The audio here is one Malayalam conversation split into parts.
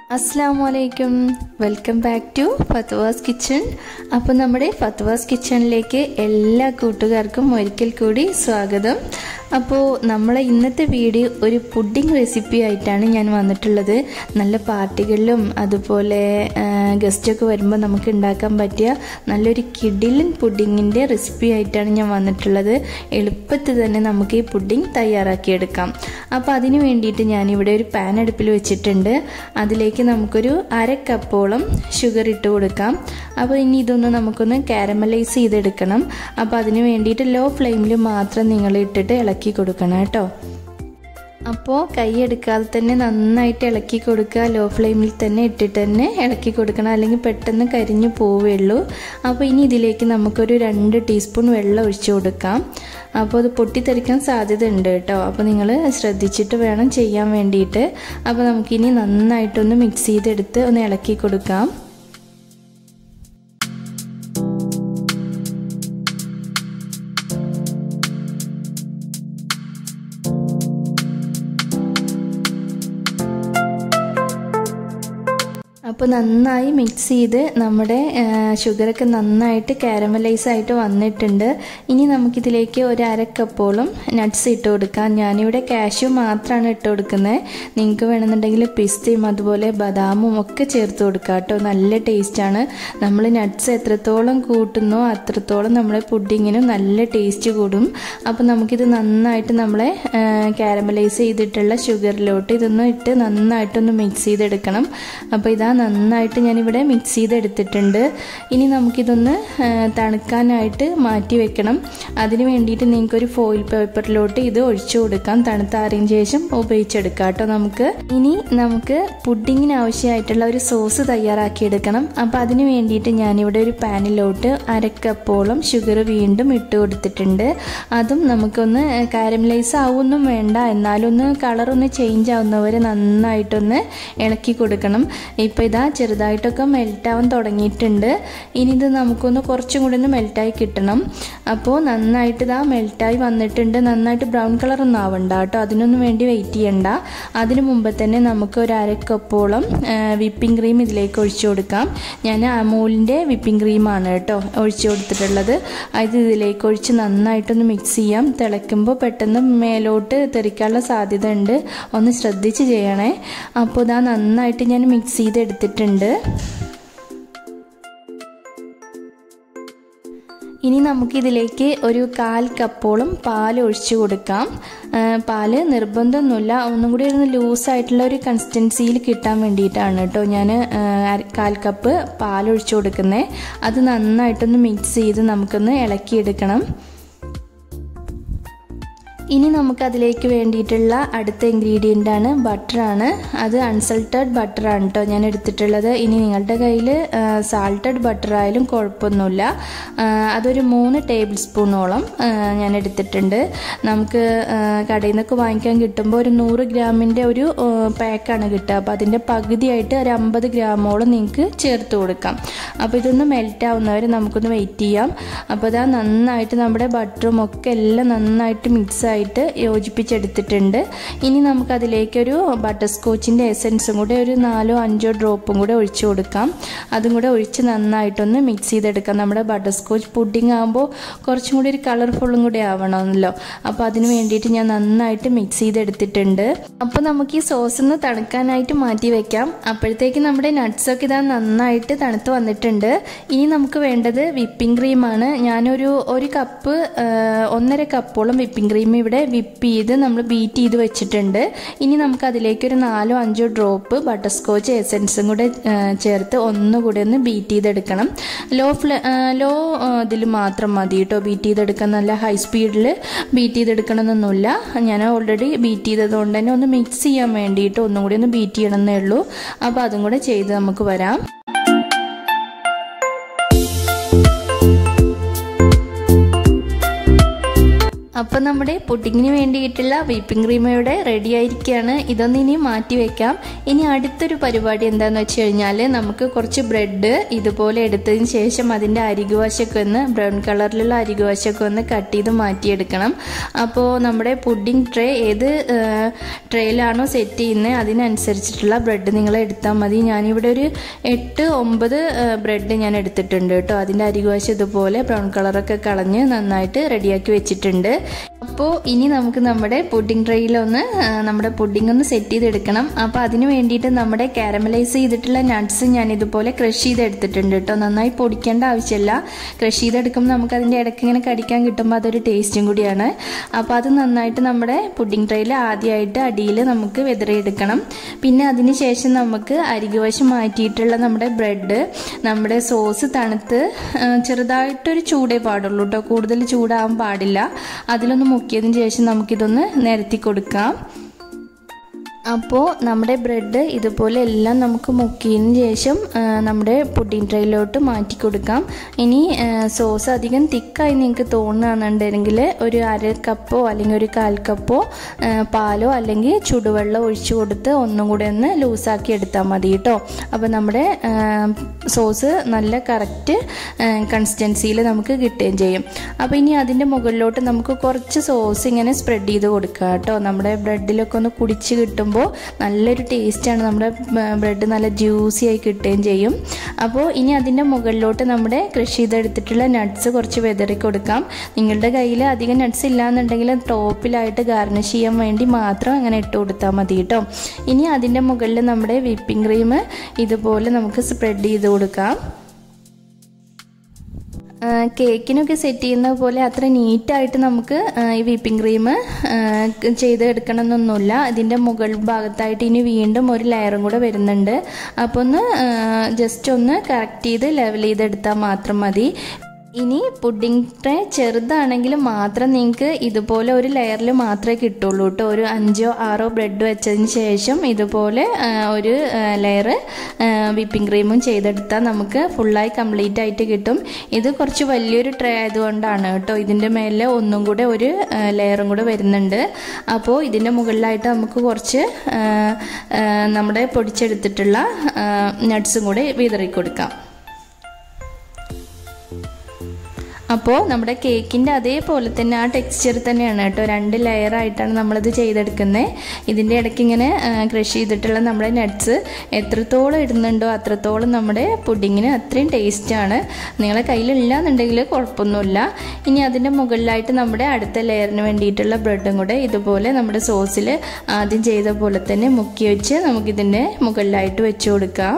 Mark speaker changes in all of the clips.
Speaker 1: അസ്സാം വലൈക്കും welcome back to Fathwa's kitchen അപ്പോൾ നമ്മുടെ ഫത്വാസ് കിച്ചണിലേക്ക് എല്ലാ കൂട്ടുകാർക്കും ഒരിക്കൽ കൂടി സ്വാഗതം അപ്പോൾ നമ്മളെ ഇന്നത്തെ വീഡിയോ ഒരു പുഡിംഗ് റെസിപ്പി ആയിട്ടാണ് ഞാൻ വന്നിട്ടുള്ളത് നല്ല പാർട്ടികളിലും അതുപോലെ ഗസ്റ്റൊക്കെ വരുമ്പോൾ നമുക്ക് ഉണ്ടാക്കാൻ പറ്റിയ നല്ലൊരു കിഡിലൻ പുഡിങ്ങിൻ്റെ റെസിപ്പി ആയിട്ടാണ് ഞാൻ വന്നിട്ടുള്ളത് എളുപ്പത്തിൽ തന്നെ നമുക്ക് ഈ പുഡിംഗ് തയ്യാറാക്കിയെടുക്കാം അപ്പോൾ അതിന് വേണ്ടിയിട്ട് ഞാനിവിടെ ഒരു പാൻ അടുപ്പിൽ വെച്ചിട്ടുണ്ട് അതിലേക്ക് നമുക്കൊരു അര കപ്പോളം ഷുഗർ ഇട്ട് കൊടുക്കാം അപ്പോൾ ഇനി ഇതൊന്ന് നമുക്കൊന്ന് കാരമലൈസ് ചെയ്തെടുക്കണം അപ്പോൾ അതിന് വേണ്ടിയിട്ട് ലോ ഫ്ലെയിമിൽ മാത്രം നിങ്ങൾ ഇട്ടിട്ട് ഇളക്കി കൊടുക്കണം കേട്ടോ അപ്പോൾ കൈ എടുക്കാതെ തന്നെ നന്നായിട്ട് ഇളക്കി കൊടുക്കുക ലോ ഫ്ലെയിമിൽ തന്നെ ഇട്ടിട്ട് തന്നെ ഇളക്കി കൊടുക്കണം അല്ലെങ്കിൽ പെട്ടെന്ന് കരിഞ്ഞു പോവുകയുള്ളൂ അപ്പോൾ ഇനി ഇതിലേക്ക് നമുക്കൊരു രണ്ട് ടീസ്പൂൺ വെള്ളം ഒഴിച്ചു കൊടുക്കാം അപ്പോൾ അത് പൊട്ടിത്തെറിക്കാൻ സാധ്യത ഉണ്ട് കേട്ടോ അപ്പോൾ നിങ്ങൾ ശ്രദ്ധിച്ചിട്ട് വേണം ചെയ്യാൻ വേണ്ടിയിട്ട് അപ്പോൾ നമുക്കിനി നന്നായിട്ടൊന്ന് മിക്സ് ചെയ്തെടുത്ത് ഒന്ന് ഇളക്കി കൊടുക്കാം അപ്പോൾ നന്നായി മിക്സ് ചെയ്ത് നമ്മുടെ ഷുഗറൊക്കെ നന്നായിട്ട് കാരമലൈസ് ആയിട്ട് വന്നിട്ടുണ്ട് ഇനി നമുക്കിതിലേക്ക് ഒരു അര കപ്പോളം നട്ട്സ് ഇട്ട് കൊടുക്കാം ഞാനിവിടെ കാഷ്യൂ മാത്രമാണ് ഇട്ട് കൊടുക്കുന്നത് നിങ്ങൾക്ക് വേണമെന്നുണ്ടെങ്കിൽ പിസ്തയും അതുപോലെ ബദാമും ഒക്കെ ചേർത്ത് കൊടുക്കാം കേട്ടോ നല്ല ടേസ്റ്റാണ് നമ്മൾ നട്ട്സ് എത്രത്തോളം കൂട്ടുന്നോ അത്രത്തോളം നമ്മളെ പുഡിങ്ങിനും നല്ല ടേസ്റ്റ് കൂടും അപ്പോൾ നമുക്കിത് നന്നായിട്ട് നമ്മളെ കാരമലൈസ് ചെയ്തിട്ടുള്ള ഷുഗറിലോട്ട് ഇതൊന്ന് ഇട്ട് നന്നായിട്ടൊന്ന് മിക്സ് ചെയ്തെടുക്കണം അപ്പോൾ ഇതാ നന്നായിട്ട് ഞാനിവിടെ മിക്സ് ചെയ്തെടുത്തിട്ടുണ്ട് ഇനി നമുക്കിതൊന്ന് തണുക്കാനായിട്ട് മാറ്റി വെക്കണം അതിന് വേണ്ടിയിട്ട് നിങ്ങൾക്കൊരു ഫോയിൽ പേപ്പറിലോട്ട് ഇത് ഒഴിച്ചു കൊടുക്കാം തണുത്താറിയതിന് ശേഷം ഉപയോഗിച്ചെടുക്കാം കേട്ടോ നമുക്ക് ഇനി നമുക്ക് പുഡിങ്ങിന് ആവശ്യമായിട്ടുള്ള ഒരു സോസ് തയ്യാറാക്കിയെടുക്കണം അപ്പോൾ അതിന് വേണ്ടിയിട്ട് ഞാനിവിടെ ഒരു പാനിലോട്ട് അരക്കപ്പോളം ഷുഗർ വീണ്ടും ഇട്ട് കൊടുത്തിട്ടുണ്ട് അതും നമുക്കൊന്ന് കാരമലൈസ് ആവുമൊന്നും വേണ്ട എന്നാലൊന്ന് കളറൊന്ന് ചേഞ്ച് ആവുന്നവരെ നന്നായിട്ടൊന്ന് ഇളക്കി കൊടുക്കണം ഇപ്പോൾ ഇതാ ചെറുതായിട്ടൊക്കെ മെൽറ്റാവാൻ തുടങ്ങിയിട്ടുണ്ട് ഇനി ഇത് നമുക്കൊന്ന് കുറച്ചും കൂടി ഒന്ന് മെൽറ്റായി കിട്ടണം അപ്പോൾ നന്നായിട്ട് ഇതാ മെൽറ്റായി വന്നിട്ടുണ്ട് നന്നായിട്ട് ബ്രൗൺ കളർ ഒന്നും ആവണ്ട കേട്ടോ അതിനൊന്നും വേണ്ടി വെയിറ്റ് ചെയ്യണ്ട അതിന് മുമ്പ് തന്നെ നമുക്ക് ഒരു അര കപ്പോളം വിപ്പിംഗ് ക്രീം ഇതിലേക്ക് ഒഴിച്ചു കൊടുക്കാം ഞാൻ അമൂലിൻ്റെ വിപ്പിംഗ് ക്രീമാണ് കേട്ടോ ഒഴിച്ചു കൊടുത്തിട്ടുള്ളത് അത് ഇതിലേക്ക് ഒഴിച്ച് നന്നായിട്ടൊന്ന് മിക്സ് ചെയ്യാം തിളയ്ക്കുമ്പോൾ പെട്ടെന്ന് മേലോട്ട് തെറിക്കാനുള്ള സാധ്യത ഉണ്ട് ഒന്ന് ശ്രദ്ധിച്ച് ചെയ്യണേ അപ്പോൾ ഇതാ നന്നായിട്ട് ഞാൻ മിക്സ് ചെയ്തെടുത്തിട്ടുണ്ട് ഇനി നമുക്കിതിലേക്ക് ഒരു കാൽ കപ്പോളം പാൽ ഒഴിച്ചു കൊടുക്കാം പാല് നിർബന്ധമൊന്നുമില്ല ഒന്നും കൂടി ഒന്ന് ലൂസായിട്ടുള്ള ഒരു കൺസിസ്റ്റൻസിയിൽ കിട്ടാൻ വേണ്ടിയിട്ടാണ് കേട്ടോ ഞാൻ കാൽ കപ്പ് പാൽ ഒഴിച്ചു കൊടുക്കുന്നത് അത് നന്നായിട്ടൊന്ന് മിക്സ് ചെയ്ത് നമുക്കൊന്ന് ഇളക്കിയെടുക്കണം ഇനി നമുക്ക് അതിലേക്ക് വേണ്ടിയിട്ടുള്ള അടുത്ത ഇൻഗ്രീഡിയൻ്റ് ആണ് ബട്ടറാണ് അത് അൺസൾട്ടഡ് ബട്ടറാണ് കേട്ടോ ഞാൻ എടുത്തിട്ടുള്ളത് ഇനി നിങ്ങളുടെ കയ്യിൽ സാൾട്ടഡ് ബട്ടർ ആയാലും കുഴപ്പമൊന്നുമില്ല അതൊരു മൂന്ന് ടേബിൾ സ്പൂണോളം ഞാൻ എടുത്തിട്ടുണ്ട് നമുക്ക് കടയിൽ നിന്നൊക്കെ വാങ്ങിക്കാൻ കിട്ടുമ്പോൾ ഒരു നൂറ് ഗ്രാമിൻ്റെ ഒരു പാക്കാണ് കിട്ടുക അപ്പോൾ അതിൻ്റെ പകുതിയായിട്ട് ഒരു അമ്പത് ഗ്രാമോളം നിങ്ങൾക്ക് ചേർത്ത് കൊടുക്കാം അപ്പോൾ ഇതൊന്ന് മെൽറ്റ് ആവുന്നവരെ നമുക്കൊന്ന് വെയിറ്റ് ചെയ്യാം അപ്പോൾ അതാ നന്നായിട്ട് നമ്മുടെ ബട്ടറും ഒക്കെ എല്ലാം നന്നായിട്ട് മിക്സ് ആയി ആയിട്ട് യോജിപ്പിച്ചെടുത്തിട്ടുണ്ട് ഇനി നമുക്കതിലേക്കൊരു ബട്ടർ സ്കോച്ചിൻ്റെ എസൻസും കൂടെ ഒരു നാലോ അഞ്ചോ ഡ്രോപ്പും കൂടെ ഒഴിച്ചു കൊടുക്കാം അതും കൂടെ ഒഴിച്ച് നന്നായിട്ടൊന്ന് മിക്സ് ചെയ്തെടുക്കാം നമ്മുടെ ബട്ടർ സ്കോച്ച് പുഡിംഗ് ആകുമ്പോൾ കുറച്ചും കൂടി ഒരു കളർഫുള്ളും കൂടി ആവണമല്ലോ അപ്പോൾ അതിന് വേണ്ടിയിട്ട് ഞാൻ നന്നായിട്ട് മിക്സ് ചെയ്തെടുത്തിട്ടുണ്ട് അപ്പോൾ നമുക്ക് ഈ സോസ് ഒന്ന് തണുക്കാനായിട്ട് മാറ്റി വെക്കാം അപ്പോഴത്തേക്ക് നമ്മുടെ നട്ട്സൊക്കെ ഇതാ നന്നായിട്ട് തണുത്ത് വന്നിട്ടുണ്ട് ഇനി നമുക്ക് വേണ്ടത് വിപ്പിംഗ് ക്രീമാണ് ഞാനൊരു ഒരു കപ്പ് ഒന്നര കപ്പോളം വിപ്പിംഗ് ക്രീം ഇവിടെ വിപ്പ് ചെയ്ത് നമ്മൾ ബീറ്റ് ചെയ്ത് വെച്ചിട്ടുണ്ട് ഇനി നമുക്ക് അതിലേക്ക് ഒരു നാലോ അഞ്ചോ ഡ്രോപ്പ് ബട്ടർ സ്കോച്ച് എസൻസും കൂടെ ചേർത്ത് ഒന്നുകൂടെ ഒന്ന് ബീറ്റ് ചെയ്തെടുക്കണം ലോ ഫ്ലെ ലോ ഇതിൽ മാത്രം മതി കേട്ടോ ബീറ്റ് ചെയ്തെടുക്കാൻ നല്ല ഹൈ സ്പീഡിൽ ബീറ്റ് ചെയ്തെടുക്കണമെന്നൊന്നുമില്ല ഞാൻ ഓൾറെഡി ബീറ്റ് ചെയ്തതുകൊണ്ട് തന്നെ ഒന്ന് മിക്സ് ചെയ്യാൻ വേണ്ടിയിട്ട് ഒന്നും കൂടി ഒന്ന് ബീറ്റ് ചെയ്യണമെന്നേ ഉള്ളൂ അപ്പോൾ അതും കൂടെ ചെയ്ത് നമുക്ക് വരാം അപ്പം നമ്മുടെ പുഡിങ്ങിന് വേണ്ടിയിട്ടുള്ള വിപ്പിംഗ് ക്രീം ഇവിടെ റെഡി ആയിരിക്കുകയാണ് ഇതൊന്ന് ഇനി മാറ്റി വെക്കാം ഇനി അടുത്തൊരു പരിപാടി എന്താണെന്ന് വെച്ച് കഴിഞ്ഞാൽ നമുക്ക് കുറച്ച് ബ്രെഡ് ഇതുപോലെ എടുത്തതിന് ശേഷം അതിൻ്റെ അരികുവശമൊക്കെ ഒന്ന് ബ്രൗൺ കളറിലുള്ള അരികുവശമൊക്കെ ഒന്ന് കട്ട് ചെയ്ത് മാറ്റിയെടുക്കണം അപ്പോൾ നമ്മുടെ പുഡിംഗ് ട്രേ ഏത് ട്രേയിലാണോ സെറ്റ് ചെയ്യുന്നത് അതിനനുസരിച്ചിട്ടുള്ള ബ്രെഡ് നിങ്ങൾ എടുത്താൽ മതി ഞാനിവിടെ ഒരു എട്ട് ഒമ്പത് ബ്രെഡ് ഞാൻ എടുത്തിട്ടുണ്ട് കേട്ടോ അതിൻ്റെ അരികുവശം ഇതുപോലെ ബ്രൗൺ കളറൊക്കെ കളഞ്ഞ് നന്നായിട്ട് റെഡിയാക്കി വെച്ചിട്ടുണ്ട് അപ്പോൾ ഇനി നമുക്ക് നമ്മുടെ പുഡിംഗ് ട്രേയിലൊന്ന് നമ്മുടെ പുഡിംഗ് ഒന്ന് സെറ്റ് ചെയ്തെടുക്കണം അപ്പോൾ അതിന് വേണ്ടിയിട്ട് നമ്മുടെ കാരമലൈസ് ചെയ്തിട്ടുള്ള നട്ട്സ് ഞാൻ ഇതുപോലെ ക്രഷ് ചെയ്ത് എടുത്തിട്ടുണ്ട് കേട്ടോ നന്നായി പൊടിക്കേണ്ട ആവശ്യമില്ല ക്രഷ് ചെയ്തെടുക്കുമ്പോൾ നമുക്ക് അതിൻ്റെ ഇടയ്ക്ക് ഇങ്ങനെ കടിക്കാൻ കിട്ടുമ്പോൾ അതൊരു ടേസ്റ്റും കൂടിയാണ് അപ്പോൾ അത് നന്നായിട്ട് നമ്മുടെ പുഡിംഗ് ട്രേയിൽ ആദ്യമായിട്ട് അടിയിൽ നമുക്ക് വെതറിയെടുക്കണം പിന്നെ അതിന് ശേഷം നമുക്ക് അരികുവശം മാറ്റിയിട്ടുള്ള നമ്മുടെ ബ്രെഡ് നമ്മുടെ സോസ് തണുത്ത് ചെറുതായിട്ടൊരു ചൂടേ പാടുള്ളൂ കേട്ടോ കൂടുതൽ ചൂടാവാൻ പാടില്ല അതിലൊന്ന് മുക്കിയതിന് ശേഷം നമുക്കിതൊന്ന് നിരത്തി കൊടുക്കാം അപ്പോൾ നമ്മുടെ ബ്രെഡ് ഇതുപോലെ എല്ലാം നമുക്ക് മുക്കിയതിന് ശേഷം നമ്മുടെ പുഡിംഗ് ട്രേയിലോട്ട് മാറ്റി കൊടുക്കാം ഇനി സോസ് അധികം തിക്കായി നിങ്ങൾക്ക് തോന്നുകയാണെന്നുണ്ടെങ്കിൽ ഒരു അര കപ്പോ അല്ലെങ്കിൽ ഒരു കാൽ കപ്പോ പാലോ അല്ലെങ്കിൽ ചുടുവെള്ളം ഒഴിച്ചു കൊടുത്ത് ഒന്നും കൂടെ ഒന്ന് ലൂസാക്കി എടുത്താൽ മതി കേട്ടോ അപ്പോൾ നമ്മുടെ സോസ് നല്ല കറക്റ്റ് കൺസിസ്റ്റൻസിയിൽ നമുക്ക് കിട്ടുകയും ചെയ്യും അപ്പോൾ ഇനി അതിൻ്റെ മുകളിലോട്ട് നമുക്ക് കുറച്ച് സോസ് ഇങ്ങനെ സ്പ്രെഡ് ചെയ്ത് കൊടുക്കുക കേട്ടോ നമ്മുടെ ബ്രെഡിലൊക്കെ ഒന്ന് കുടിച്ച് കിട്ടുമ്പോൾ നല്ലൊരു ടേസ്റ്റാണ് നമ്മുടെ ബ്രെഡ് നല്ല ജ്യൂസി ആയി കിട്ടുകയും ചെയ്യും അപ്പോൾ ഇനി അതിൻ്റെ മുകളിലോട്ട് നമ്മുടെ കൃഷി ചെയ്തെടുത്തിട്ടുള്ള നട്ട്സ് കുറച്ച് വെതറി കൊടുക്കാം നിങ്ങളുടെ കയ്യിൽ അധികം നട്ട്സ് ഇല്ലാന്നുണ്ടെങ്കിൽ ടോപ്പിലായിട്ട് ഗാർണിഷ് ചെയ്യാൻ വേണ്ടി മാത്രം അങ്ങനെ ഇട്ട് കൊടുത്താൽ മതി കേട്ടോ ഇനി അതിൻ്റെ മുകളിൽ നമ്മുടെ വിപ്പിംഗ് ക്രീം ഇതുപോലെ നമുക്ക് സ്പ്രെഡ് ചെയ്ത് കൊടുക്കാം കേക്കിനൊക്കെ സെറ്റ് ചെയ്യുന്ന പോലെ അത്ര നീറ്റായിട്ട് നമുക്ക് ഈ വിപ്പിംഗ് ക്രീം ചെയ്തെടുക്കണം എന്നൊന്നുമില്ല ഇതിൻ്റെ മുകൾ ഭാഗത്തായിട്ട് ഇനി വീണ്ടും ഒരു ലെയറും കൂടെ വരുന്നുണ്ട് അപ്പോൾ ഒന്ന് ജസ്റ്റ് ഒന്ന് കറക്റ്റ് ചെയ്ത് ലെവൽ ചെയ്തെടുത്താൽ മാത്രം മതി ഇനി പുഡിംഗ് ട്രേ ചെറുതാണെങ്കിൽ മാത്രം നിങ്ങൾക്ക് ഇതുപോലെ ഒരു ലെയറിൽ മാത്രമേ കിട്ടുള്ളൂ കേട്ടോ ഒരു അഞ്ചോ ആറോ ബ്രെഡ് വെച്ചതിന് ശേഷം ഇതുപോലെ ഒരു ലെയർ വിപ്പിംഗ് ക്രീമും ചെയ്തെടുത്താൽ നമുക്ക് ഫുള്ളായി കംപ്ലീറ്റ് ആയിട്ട് കിട്ടും ഇത് കുറച്ച് വലിയൊരു ട്രേ ആയതുകൊണ്ടാണ് കേട്ടോ ഇതിൻ്റെ മേലെ ഒന്നും കൂടെ ഒരു ലെയറും കൂടെ വരുന്നുണ്ട് അപ്പോൾ ഇതിൻ്റെ മുകളിലായിട്ട് നമുക്ക് കുറച്ച് നമ്മുടെ പൊടിച്ചെടുത്തിട്ടുള്ള നട്ട്സും കൂടെ വിതറി കൊടുക്കാം അപ്പോൾ നമ്മുടെ കേക്കിൻ്റെ അതേപോലെ തന്നെ ആ ടെക്സ്ചർ തന്നെയാണ് കേട്ടോ രണ്ട് ലെയർ ആയിട്ടാണ് നമ്മളിത് ചെയ്തെടുക്കുന്നത് ഇതിൻ്റെ ഇടയ്ക്ക് ഇങ്ങനെ ക്രഷ് ചെയ്തിട്ടുള്ള നമ്മുടെ നട്ട്സ് എത്രത്തോളം ഇടുന്നുണ്ടോ അത്രത്തോളം നമ്മുടെ പുഡിങ്ങിന് അത്രയും ടേസ്റ്റാണ് നിങ്ങളെ കയ്യിലില്ല എന്നുണ്ടെങ്കിൽ കുഴപ്പമൊന്നുമില്ല ഇനി അതിൻ്റെ മുകളിലായിട്ട് നമ്മുടെ അടുത്ത ലെയറിന് വേണ്ടിയിട്ടുള്ള ബ്രെഡും കൂടെ ഇതുപോലെ നമ്മുടെ സോസിൽ ആദ്യം ചെയ്ത പോലെ തന്നെ മുക്കി വെച്ച് നമുക്കിതിൻ്റെ മുകളിലായിട്ട് വെച്ച് കൊടുക്കാം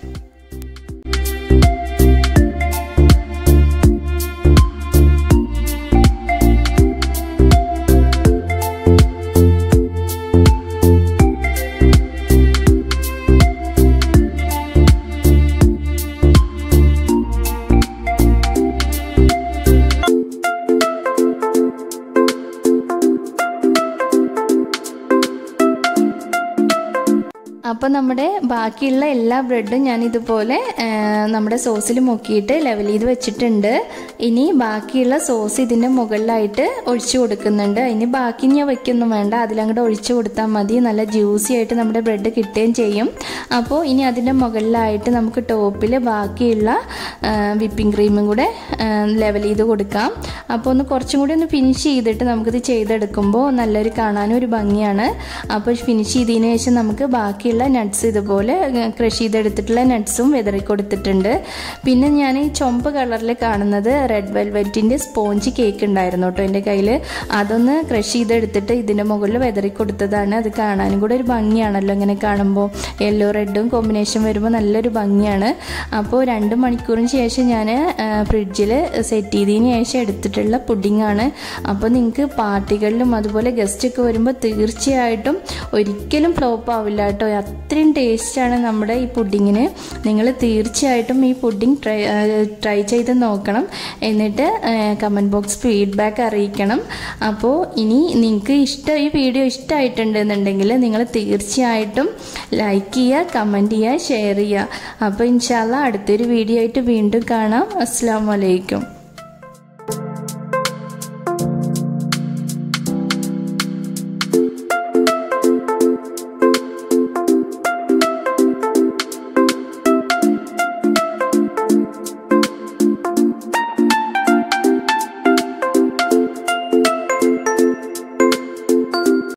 Speaker 1: അപ്പോൾ നമ്മുടെ ബാക്കിയുള്ള എല്ലാ ബ്രെഡും ഞാൻ ഇതുപോലെ നമ്മുടെ സോസിൽ മുക്കിയിട്ട് ലെവൽ ചെയ്ത് വെച്ചിട്ടുണ്ട് ഇനി ബാക്കിയുള്ള സോസ് ഇതിൻ്റെ മുകളിലായിട്ട് ഒഴിച്ചു കൊടുക്കുന്നുണ്ട് ഇനി ബാക്കി ഞാൻ വയ്ക്കൊന്നും വേണ്ട അതിലങ്ങോട്ട് ഒഴിച്ചു കൊടുത്താൽ മതി നല്ല ജ്യൂസി ആയിട്ട് നമ്മുടെ ബ്രെഡ് കിട്ടുകയും ചെയ്യും അപ്പോൾ ഇനി അതിൻ്റെ മുകളിലായിട്ട് നമുക്ക് ടോപ്പിൽ ബാക്കിയുള്ള വിപ്പിംഗ് ക്രീമും കൂടെ ലെവൽ ചെയ്ത് കൊടുക്കാം അപ്പോൾ ഒന്ന് കുറച്ചും കൂടി ഒന്ന് ഫിനിഷ് ചെയ്തിട്ട് നമുക്കിത് ചെയ്തെടുക്കുമ്പോൾ നല്ലൊരു കാണാനും ഒരു ഭംഗിയാണ് അപ്പോൾ ഫിനിഷ് ചെയ്തതിന് ശേഷം നമുക്ക് ബാക്കിയുള്ള നട്ട്സ് ഇതുപോലെ ക്രഷ് ചെയ്തെടുത്തിട്ടുള്ള നട്ട്സും വിതറി കൊടുത്തിട്ടുണ്ട് പിന്നെ ഞാൻ ഈ ചുമപ്പ് കളറിൽ കാണുന്നത് റെഡ് വെൽവെറ്റിൻ്റെ സ്പോഞ്ച് കേക്ക് ഉണ്ടായിരുന്നു കേട്ടോ എൻ്റെ കയ്യിൽ അതൊന്ന് ക്രഷ് ചെയ്തെടുത്തിട്ട് ഇതിൻ്റെ മുകളിൽ വിതറി കൊടുത്തതാണ് അത് കാണാനും കൂടെ ഒരു ഭംഗിയാണല്ലോ ഇങ്ങനെ കാണുമ്പോൾ യെല്ലോ റെഡും കോമ്പിനേഷൻ വരുമ്പോൾ നല്ലൊരു ഭംഗിയാണ് അപ്പോൾ രണ്ട് മണിക്കൂറിന് ശേഷം ഞാൻ ഫ്രിഡ്ജിൽ സെറ്റ് ചെയ്തതിന് ശേഷം എടുത്തിട്ടുള്ള പുഡിങ്ങാണ് അപ്പോൾ നിങ്ങൾക്ക് പാർട്ടികളിലും അതുപോലെ ഗസ്റ്റൊക്കെ വരുമ്പോൾ തീർച്ചയായിട്ടും ഒരിക്കലും ഫ്ലോപ്പ് ആവില്ല കേട്ടോ അത്രയും ടേസ്റ്റാണ് നമ്മുടെ ഈ പുഡിങ്ങിന് നിങ്ങൾ തീർച്ചയായിട്ടും ഈ പുഡിങ് ട്രൈ ട്രൈ ചെയ്ത് നോക്കണം എന്നിട്ട് കമൻറ്റ് ബോക്സ് ഫീഡ്ബാക്ക് അറിയിക്കണം അപ്പോൾ ഇനി നിങ്ങൾക്ക് ഇഷ്ടം ഈ വീഡിയോ ഇഷ്ടമായിട്ടുണ്ടെന്നുണ്ടെങ്കിൽ നിങ്ങൾ തീർച്ചയായിട്ടും ലൈക്ക് ചെയ്യുക കമൻറ്റ് ചെയ്യുക ഷെയർ ചെയ്യുക അപ്പോൾ ഇൻഷാല്ല അടുത്തൊരു വീഡിയോ ആയിട്ട് വീണ്ടും കാണാം അസ്സാം വലൈക്കും